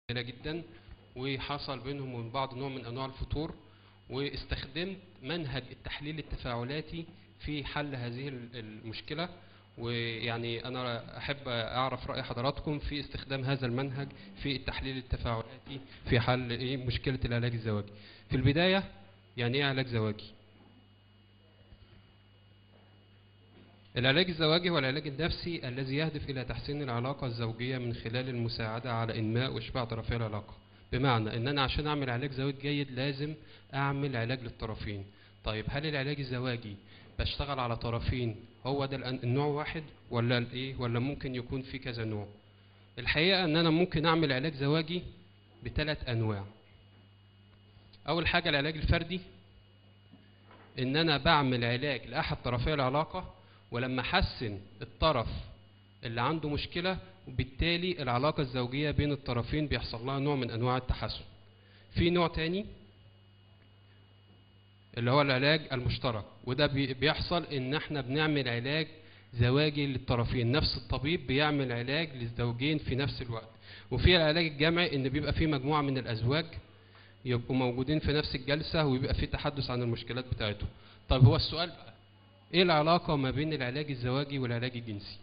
قليلة جدا وحصل بينهم وبين بعض نوع من انواع الفتور واستخدمت منهج التحليل التفاعلاتي في حل هذه ال- المشكلة ويعني انا احب اعرف راي حضراتكم في استخدام هذا المنهج في التحليل التفاعلاتي في حل ايه مشكله العلاج الزواجي في البدايه يعني ايه علاج زواجي العلاج الزواجي هو العلاج النفسي الذي يهدف إلى تحسين العلاقة الزوجية من خلال المساعدة على إنماء وإشباع طرفي العلاقة بمعنى إن أنا عشان أعمل علاج زواجي جيد لازم أعمل علاج للطرفين طيب هل العلاج الزواجي بشتغل على طرفين هو ده الأن- النوع واحد ولا الإيه ولا ممكن يكون في كذا نوع الحقيقة إن أنا ممكن أعمل علاج زواجي بثلاث أنواع أول حاجة العلاج الفردي ان انا بعمل علاج لاحد طرفي العلاقه ولما احسن الطرف اللي عنده مشكله وبالتالي العلاقه الزوجيه بين الطرفين بيحصل لها نوع من انواع التحسن في نوع تاني اللي هو العلاج المشترك وده بي- بيحصل ان احنا بنعمل علاج زواجي للطرفين نفس الطبيب بيعمل علاج للزوجين في نفس الوقت وفي العلاج الجمعي ان بيبقى في مجموعه من الازواج يبقوا موجودين في نفس الجلسة ويبقى في تحدث عن المشكلات بتاعتهم طيب هو السؤال بقى ايه العلاقة ما بين العلاج الزواجي والعلاج الجنسي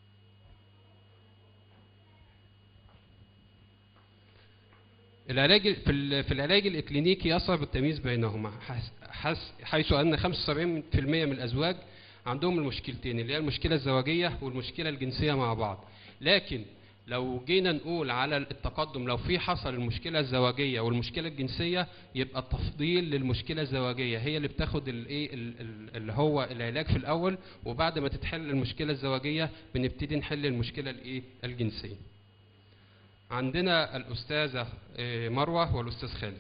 العلاج في ال- في العلاج الاكلينيكي يصعب التمييز بينهما حس- حس- حيث ان 75% من الازواج عندهم المشكلتين اللي هي المشكله الزواجيه والمشكله الجنسيه مع بعض لكن لو جينا نقول على التقدم لو في حصل المشكله الزواجيه والمشكله الجنسيه يبقى التفضيل للمشكله الزواجيه هي اللي بتاخد الايه ال- ال- اللي هو العلاج في الاول وبعد ما تتحل المشكله الزواجيه بنبتدي نحل المشكله الايه الجنسيه عندنا الأستاذة آه، مروة والأستاذ خالد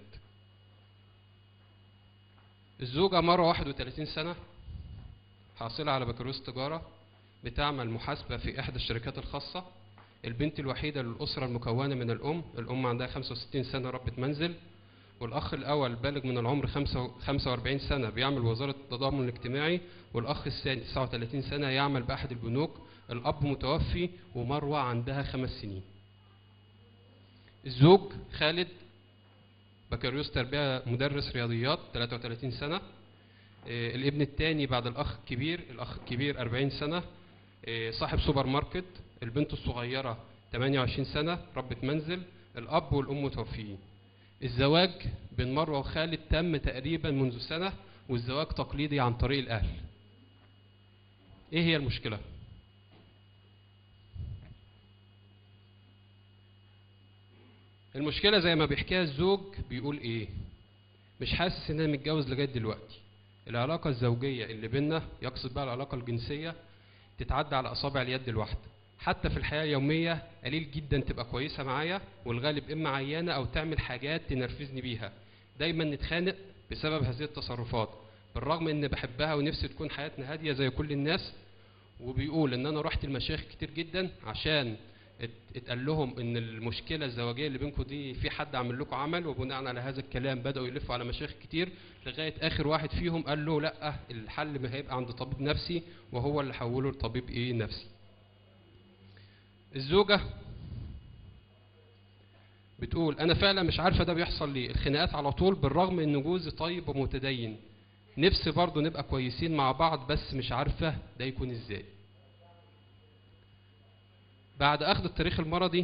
الزوجة مروة 31 سنة حاصلة على بكالوريوس تجارة بتعمل محاسبة في إحدى الشركات الخاصة البنت الوحيدة للأسرة المكونة من الأم الأم عندها 65 سنة ربة منزل والأخ الأول بالغ من العمر 45 سنة بيعمل وزارة التضامن الاجتماعي والأخ الثاني 39 سنة يعمل بأحد البنوك الأب متوفي ومروة عندها خمس سنين الزوج خالد بكالوريوس تربية مدرس رياضيات 33 سنة آه، الابن الثاني بعد الأخ الكبير الأخ الكبير 40 سنة آه، صاحب سوبر ماركت البنت الصغيرة 28 سنة ربة منزل الأب والأم متوفيين الزواج بين مروة وخالد تم تقريبا منذ سنة والزواج تقليدي عن طريق الأهل إيه هي المشكلة؟ المشكلة زي ما بيحكيها الزوج بيقول ايه مش حاسس ان انا متجوز لغاية دلوقتي العلاقة الزوجية اللي بينا يقصد بقى العلاقة الجنسية تتعدى على اصابع اليد الواحدة حتى في الحياة اليومية قليل جدا تبقى كويسة معايا والغالب اما عيانة او تعمل حاجات تنرفزني بيها دايما نتخانق بسبب هذه التصرفات بالرغم ان بحبها ونفسي تكون حياتنا هادية زي كل الناس وبيقول ان انا رحت المشايخ كتير جدا عشان ات- اتقال لهم ان المشكله الزواجيه اللي بينكم دي في حد عامل لكم عمل وبناء على هذا الكلام بداوا يلفوا على مشايخ كتير لغايه اخر واحد فيهم قال له لا الحل ما هيبقى عند طبيب نفسي وهو اللي حوله لطبيب ايه نفسي الزوجه بتقول انا فعلا مش عارفه ده بيحصل ليه الخناقات على طول بالرغم ان جوزي طيب ومتدين نفسي برضه نبقى كويسين مع بعض بس مش عارفه ده يكون ازاي بعد أخذ التاريخ المرضي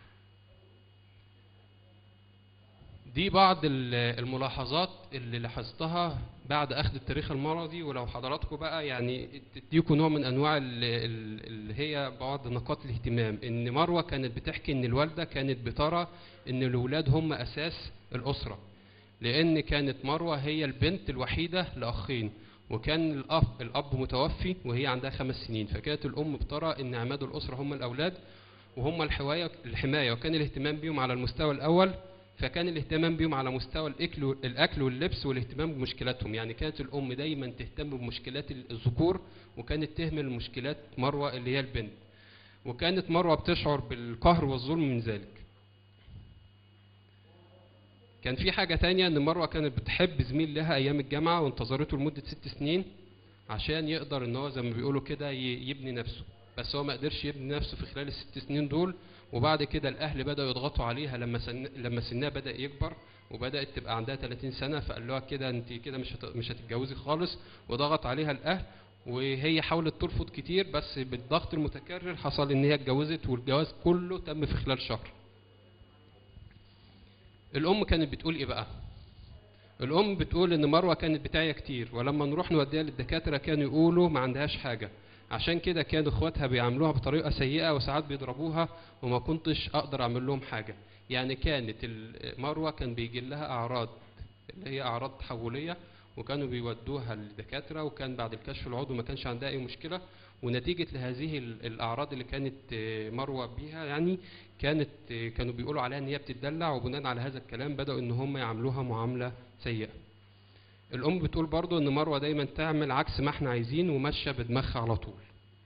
دي بعض ال- الملاحظات اللي لاحظتها بعد أخذ التاريخ المرضي ولو حضراتكم بقى يعني تديكم نوع من أنواع ال- ال- اللي هي بعض نقاط الاهتمام إن مروة كانت بتحكي إن الوالدة كانت بترى إن الأولاد هم أساس الأسرة لأن كانت مروة هي البنت الوحيدة لأخين وكان الأب الأب متوفي وهي عندها خمس سنين فكانت الأم بترى إن عماد الأسرة هم الأولاد وهم الحماية الحماية وكان الاهتمام بيهم على المستوى الأول فكان الاهتمام بيهم على مستوى الأكل الأكل واللبس والاهتمام بمشكلاتهم يعني كانت الأم دايما تهتم بمشكلات الذكور وكانت تهمل مشكلات مروة اللي هي البنت وكانت مروة بتشعر بالقهر والظلم من ذلك كان في حاجة تانية إن مروة كانت بتحب زميل لها أيام الجامعة وانتظرته لمدة ست سنين عشان يقدر إن هو زي ما بيقولوا كده ي- يبني نفسه بس هو ما قدرش يبني نفسه في خلال الست سنين دول وبعد كده الاهل بداوا يضغطوا عليها لما سن لما سنها بدا يكبر وبدات تبقى عندها 30 سنه فقال لها كده انت كده مش هت... مش هتتجوزي خالص وضغط عليها الاهل وهي حاولت ترفض كتير بس بالضغط المتكرر حصل ان هي اتجوزت والجواز كله تم في خلال شهر الام كانت بتقول ايه بقى الام بتقول ان مروه كانت بتاعيه كتير ولما نروح نوديها للدكاتره كانوا يقولوا ما عندهاش حاجه عشان كده كان اخواتها بيعاملوها بطريقه سيئه وساعات بيضربوها وما كنتش اقدر اعمل لهم حاجه يعني كانت ال- مروه كان بيجي لها اعراض اللي هي اعراض تحوليه وكانوا بيودوها للدكاتره وكان بعد الكشف العضوي ما كانش عندها اي مشكله ونتيجه لهذه ال- الاعراض اللي كانت آه، مروه بيها يعني كانت آه، كانوا بيقولوا عليها ان هي بتدلع وبناء على هذا الكلام بداوا ان هم يعاملوها معامله سيئه الام بتقول برضو ان مروه دايما تعمل عكس ما احنا عايزين وماشيه بدماغها على طول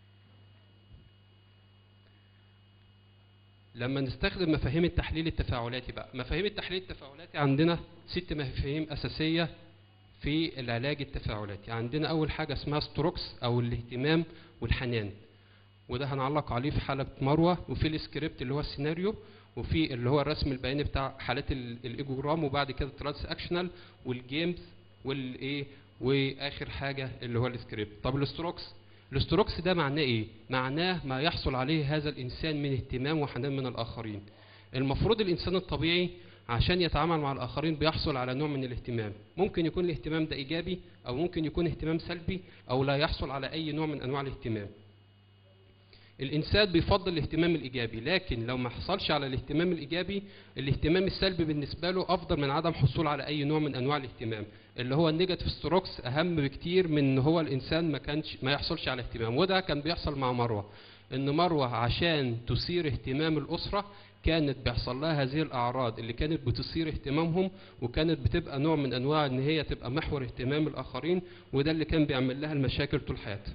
لما نستخدم مفاهيم التحليل التفاعلاتي بقى مفاهيم التحليل التفاعلاتي عندنا ست مفاهيم اساسيه في العلاج التفاعلاتي عندنا اول حاجه اسمها ستروكس او الاهتمام والحنان وده هنعلق عليه في حاله مروه وفي السكريبت اللي هو السيناريو وفي اللي هو الرسم البياني بتاع حالات ال- الايجوجرام وبعد كده ترانس اكشنال والجيمز والايه واخر حاجه اللي هو السكريبت طب الاستروكس الاستروكس ده معناه ايه معناه ما يحصل عليه هذا الانسان من اهتمام وحنان من الاخرين المفروض الانسان الطبيعي عشان يتعامل مع الاخرين بيحصل على نوع من الاهتمام ممكن يكون الاهتمام ده ايجابي او ممكن يكون اهتمام سلبي او لا يحصل على اي نوع من انواع الاهتمام الانسان بيفضل الاهتمام الايجابي لكن لو ما حصلش على الاهتمام الايجابي الاهتمام السلبي بالنسبه له افضل من عدم حصول على اي نوع من انواع الاهتمام اللي هو النيجاتيف ستروكس اهم بكتير من ان هو الانسان ما كانش ما يحصلش على اهتمام وده كان بيحصل مع مروه ان مروه عشان تثير اهتمام الاسره كانت بيحصل لها هذه الاعراض اللي كانت بتثير اهتمامهم وكانت بتبقى نوع من انواع ان هي تبقى محور اهتمام الاخرين وده اللي كان بيعمل لها المشاكل طول حياتها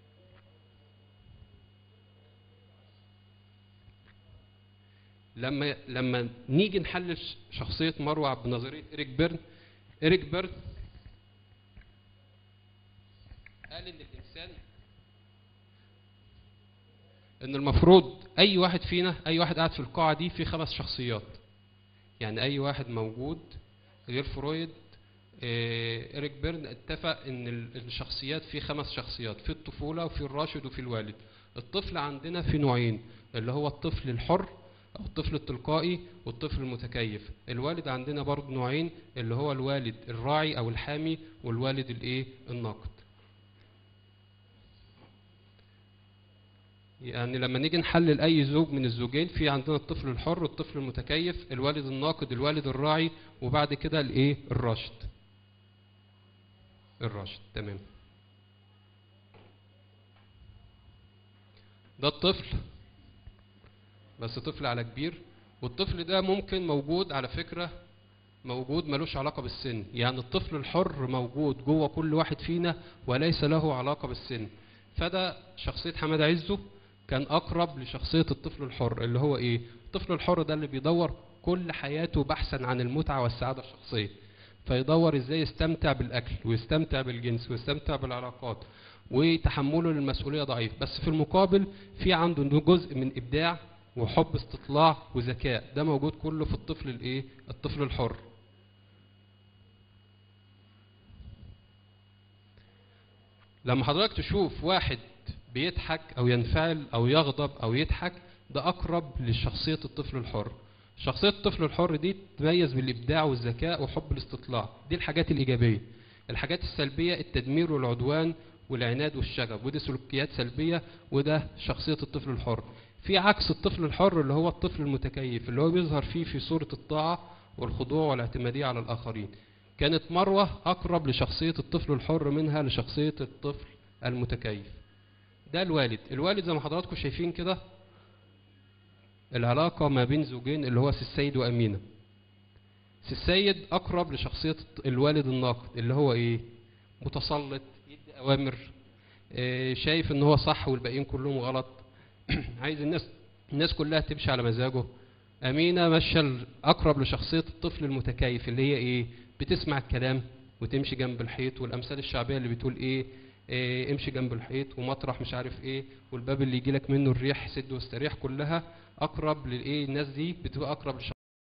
لما لما نيجي نحلل ش- شخصيه مروه بنظريه إيريك بيرن إيريك بيرن قال ان الانسان ان المفروض اي واحد فينا اي واحد قاعد في القاعه دي في خمس شخصيات يعني اي واحد موجود غير فرويد آه، إيريك بيرن اتفق ان ال- الشخصيات في خمس شخصيات في الطفوله وفي الراشد وفي الوالد الطفل عندنا في نوعين اللي هو الطفل الحر أو الطفل التلقائي والطفل المتكيف الوالد عندنا برضه نوعين اللي هو الوالد الراعي أو الحامي والوالد الإيه الناقد يعني لما نيجي نحلل أي زوج من الزوجين في عندنا الطفل الحر والطفل المتكيف الوالد الناقد الوالد الراعي وبعد كده الإيه الراشد الراشد تمام ده الطفل بس طفل على كبير والطفل ده ممكن موجود على فكرة موجود ملوش علاقة بالسن يعني الطفل الحر موجود جوه كل واحد فينا وليس له علاقة بالسن فده شخصية حماد عزه كان أقرب لشخصية الطفل الحر اللي هو إيه الطفل الحر ده اللي بيدور كل حياته بحثا عن المتعة والسعادة الشخصية فيدور ازاي يستمتع بالاكل ويستمتع بالجنس ويستمتع بالعلاقات وتحمله للمسؤوليه ضعيف بس في المقابل في عنده جزء من ابداع وحب استطلاع وذكاء ده موجود كله في الطفل الايه الطفل الحر لما حضرتك تشوف واحد بيضحك او ينفعل او يغضب او يضحك ده اقرب لشخصيه الطفل الحر شخصيه الطفل الحر دي تتميز بالابداع والذكاء وحب الاستطلاع دي الحاجات الايجابيه الحاجات السلبيه التدمير والعدوان والعناد والشغب ودي سلوكيات سلبيه وده شخصيه الطفل الحر في عكس الطفل الحر اللي هو الطفل المتكيف اللي هو بيظهر فيه في صوره الطاعه والخضوع والاعتماديه على الاخرين كانت مروه اقرب لشخصيه الطفل الحر منها لشخصيه الطفل المتكيف ده الوالد الوالد زي ما حضراتكم شايفين كده العلاقة ما بين زوجين اللي هو سي السيد وأمينة سي السيد أقرب لشخصية الوالد الناقد اللي هو إيه متسلط يدي أوامر إيه شايف إن هو صح والباقيين كلهم غلط عايز الناس الناس كلها تمشي على مزاجه أمينة ماشية أقرب لشخصية الطفل المتكيف اللي هي إيه بتسمع الكلام وتمشي جنب الحيط والأمثال الشعبية اللي بتقول إيه إيه امشي جنب الحيط ومطرح مش عارف ايه والباب اللي يجيلك منه الريح سد واستريح كلها اقرب للايه الناس دي بتبقى اقرب